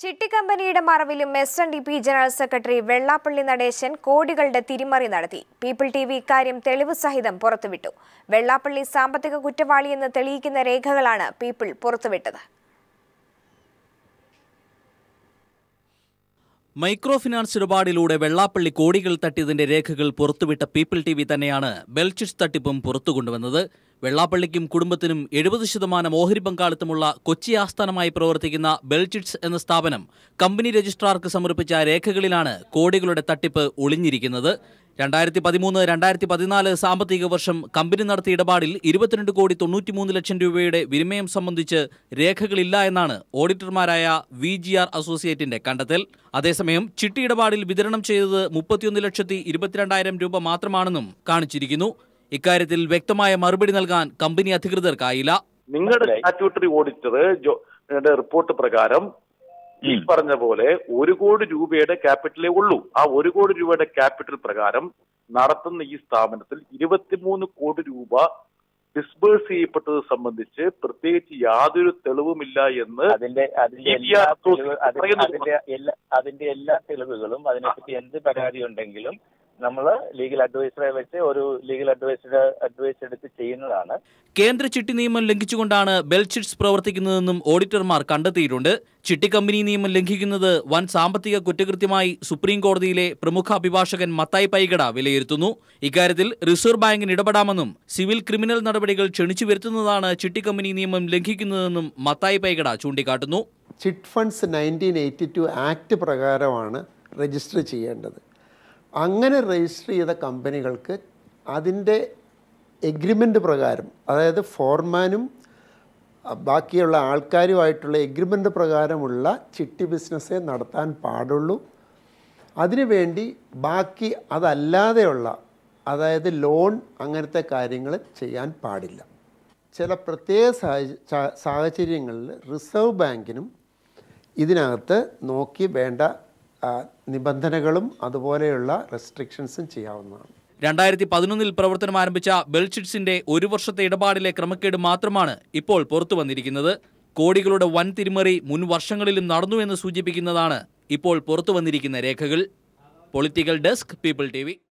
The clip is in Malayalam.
ചിട്ടിക്കമ്പനിയുടെ മറവിലും S N D P general secretary Vellappally Natesan കോടികളുടെ തിരിമറി നടത്തി പീപ്പിൾ ടി വി ഇക്കാര്യം തെളിവ് സഹിതം പുറത്തുവിട്ടു വെള്ളാപ്പള്ളി സാമ്പത്തിക കുറ്റവാളിയെന്ന് തെളിയിക്കുന്ന രേഖകളാണ് പീപ്പിൾ പുറത്തുവിട്ടത് മൈക്രോ ഫിനാൻസ് ഇടപാടിലൂടെ വെള്ളാപ്പള്ളി കോടികൾ തട്ടിയതിന്റെ രേഖകൾ പുറത്തുവിട്ട പീപ്പിൾ ടി വി തന്നെയാണ് ബെൽച്ചിറ്റ്സ് തട്ടിപ്പും പുറത്തു കൊണ്ടുവന്നത് വെള്ളാപ്പള്ളിക്കും കുടുംബത്തിനും എഴുപത് ശതമാനം ഓഹരി പങ്കാളിത്തമുള്ള കൊച്ചി ആസ്ഥാനമായി പ്രവർത്തിക്കുന്ന ബെൽച്ചിറ്റ്സ് എന്ന സ്ഥാപനം കമ്പനി രജിസ്ട്രാർക്ക് സമർപ്പിച്ച രേഖകളിലാണ് കോടികളുടെ തട്ടിപ്പ് ഒളിഞ്ഞിരിക്കുന്നത് രണ്ടായിരത്തി പതിമൂന്ന് രണ്ടായിരത്തി പതിനാല് സാമ്പത്തിക വർഷം കമ്പനി നടത്തിയ ഇടപാടിൽ ഇരുപത്തിരണ്ട് കോടി തൊണ്ണൂറ്റിമൂന്ന് ലക്ഷം രൂപയുടെ വിനിമയം സംബന്ധിച്ച് രേഖകളില്ല എന്നാണ് ഓഡിറ്റർമാരായ വി ജി ആർ അസോസിയേറ്റിന്റെ കണ്ടെത്തൽ അതേസമയം ചിട്ടി ഇടപാടിൽ വിതരണം ചെയ്തത് മുപ്പത്തിയൊന്ന് ലക്ഷത്തി ഇരുപത്തിരണ്ടായിരം രൂപ മാത്രമാണെന്നും കാണിച്ചിരിക്കുന്നു ഇക്കാര്യത്തിൽ വ്യക്തമായ മറുപടി നൽകാൻ കമ്പനി അധികൃതർക്കായില്ല നിങ്ങളുടെ സ്റ്റാറ്റ്യൂട്ടറി ഓഡിറ്റർ റിപ്പോർട്ട് പ്രകാരം ഈ പറഞ്ഞ പോലെ ഒരു കോടി രൂപയുടെ ക്യാപിറ്റലേ ഉള്ളൂ ആ ഒരു കോടി രൂപയുടെ ക്യാപിറ്റൽ പ്രകാരം നടത്തുന്ന ഈ സ്ഥാപനത്തിൽ ഇരുപത്തിമൂന്ന് കോടി രൂപ ഡിസ്ബേഴ്സ് ചെയ്യപ്പെട്ടത് സംബന്ധിച്ച് പ്രത്യേകിച്ച് യാതൊരു തെളിവുമില്ല എന്ന് അതിന്റെ അതിന്റെ ഈ എല്ലാ അസോസി- തെളിവ് അതിന്റെ പറയുന്നത് അതിന്റെ എല്ലാ അതിന്റെ എല്ലാ തെളിവുകളും അതിനെപ്പറ്റി എന്ത് പരാതി ഉണ്ടെങ്കിലും നമ്മൾ ലീഗൽ അഡ്വൈസറെ വെച്ച് ഒരു ലീഗൽ അഡ്വൈസറുടെ അഡ്വൈസ് എടുത്ത് ചെയ്യുന്നതാണ് കേന്ദ്ര ചിട്ടി നിയമം ലംഘിച്ചുകൊണ്ടാണ് ബെൽച്ചിറ്റ്സ് പ്രവർത്തിക്കുന്നതെന്നും ഓഡിറ്റർമാർ കണ്ടെത്തിയിട്ടുണ്ട് ചിട്ടി കമ്പനി നിയമം ലംഘിക്കുന്നത് വൻ സാമ്പത്തിക കുറ്റകൃത്യമായി സുപ്രീം കോടതിയിലെ പ്രമുഖ അഭിഭാഷകൻ മത്തായി പൈകട വിലയിരുത്തുന്നു ഇക്കാര്യത്തിൽ റിസർവ് ബാങ്കിന് ഇടപെടാമെന്നും സിവിൽ ക്രിമിനൽ നടപടികൾ ക്ഷണിച്ചു വരുത്തുന്നതാണ് ചിട്ടി കമ്പനി നിയമം ലംഘിക്കുന്നതെന്നും മത്തായി പൈകട ചൂണ്ടിക്കാട്ടുന്നു chit funds nineteen eighty two act പ്രകാരമാണ് രജിസ്റ്റർ ചെയ്യേണ്ടത് അങ്ങനെ രജിസ്റ്റർ ചെയ്ത കമ്പനികൾക്ക് അതിൻ്റെ എഗ്രിമെൻ്റ് പ്രകാരം അതായത് ഫോർമാനും അഹ് ബാക്കിയുള്ള ആൾക്കാരുമായിട്ടുള്ള എഗ്രിമെൻ്റ് പ്രകാരമുള്ള ചിട്ടി ബിസിനസ്സേ നടത്താൻ പാടുള്ളൂ അതിനുവേണ്ടി ബാക്കി അതല്ലാതെയുള്ള അതായത് ലോൺ അങ്ങനത്തെ കാര്യങ്ങൾ ചെയ്യാൻ പാടില്ല ചില പ്രത്യേക സാഹച- സാ- സാഹചര്യങ്ങളിൽ റിസർവ് ബാങ്കിനും ഇതിനകത്ത് നോക്കി വേണ്ട ആ, നിബന്ധനകളും അതുപോലെയുള്ള റെസ്ട്രിക്ഷൻസും ചെയ്യാവുന്നതാണ് രണ്ടായിരത്തി പതിനൊന്നിൽ പ്രവർത്തനം ആരംഭിച്ച ബെൽച്ചിറ്റ്സിന്റെ ഒരു വർഷത്തെ ഇടപാടിലെ ക്രമക്കേട് മാത്രമാണ് ഇപ്പോൾ പുറത്തു വന്നിരിക്കുന്നത് കോടികളുടെ വൻ തിരിമറി മുൻ വർഷങ്ങളിലും നടന്നുവെന്ന് സൂചിപ്പിക്കുന്നതാണ് ഇപ്പോൾ പുറത്തു വന്നിരിക്കുന്ന രേഖകൾ പൊളിറ്റിക്കൽ ഡെസ്ക് പീപ്പിൾ ടി